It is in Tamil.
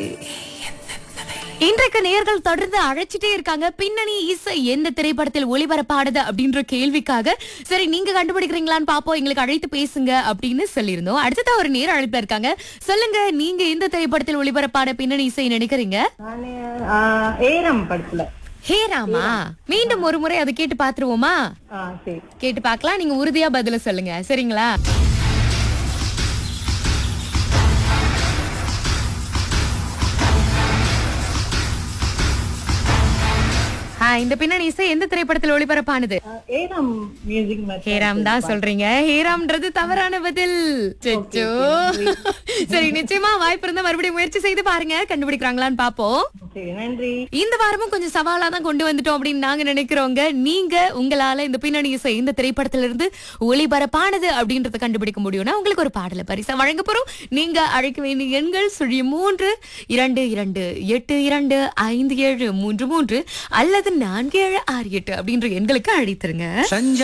இன்றைக்கு நேர்கள் தொடர்ந்து அழைச்சிட்டே இருக்காங்க பின்னணி இசை எந்த திரைப்படத்தில் ஒளிபரப்பாடுது அப்படின்ற கேள்விக்காக சரி நீங்க கண்டுபிடிக்கிறீங்களான்னு பாப்போம் எங்களுக்கு அழைத்து பேசுங்க அப்படின்னு சொல்லியிருந்தோம் அடுத்ததா ஒரு நேர் அழைப்புல இருக்காங்க சொல்லுங்க நீங்க எந்த திரைப்படத்தில் ஒளிபரப்பாட பின்னணி இசை நினைக்கிறீங்க நானு ஆ, ஏரம் படத்துல ஹே ராமா மீண்டும் ஒரு முறை அதை கேட்டு பாத்துருவோமா ஆ சரி கேட்டு பார்க்கலாம் நீங்க உறுதியா பதில சொல்லுங்க சரிங்களா ஆ, இந்த பின்னணி இசை எந்த திரைப்படத்தில் ஒளிபரப்பானது ஆ, ஏரம் மியூசிக் மேட்ச் ஹேராம் தான் சொல்றீங்க ஹேராம்ன்றது தவறான பதில் செச்சோ சரி நிச்சயமா வாய்ப்பு இருந்தா மறுபடியும் முயற்சி செய்து பாருங்க கண்டுபிடிக்கிறாங்களான்னு பாப்போம் சரி நன்றி இந்த வாரமும் கொஞ்சம் சவாலா தான் கொண்டு வந்துட்டோம் அப்படின்னு நாங்க நினைக்கிறோங்க நீங்க உங்களால இந்த பின்னணி இசை இந்த திரைப்படத்துல இருந்து ஒளிபரப்பானது அப்படின்றத கண்டுபிடிக்க முடியும்னா உங்களுக்கு ஒரு பாடல பரிசா வழங்க போறோம் நீங்க அழைக்க வேண்டிய எண்கள் சுழி மூன்று இரண்டு இரண்டு எட்டு இரண்டு ஐந்து ஏழு மூன்று மூன்று அல்லது நான்கு ஏழு ஆறு எட்டு அப்படின்ற எண்களுக்கு அழைத்திருங்க சஞ்சா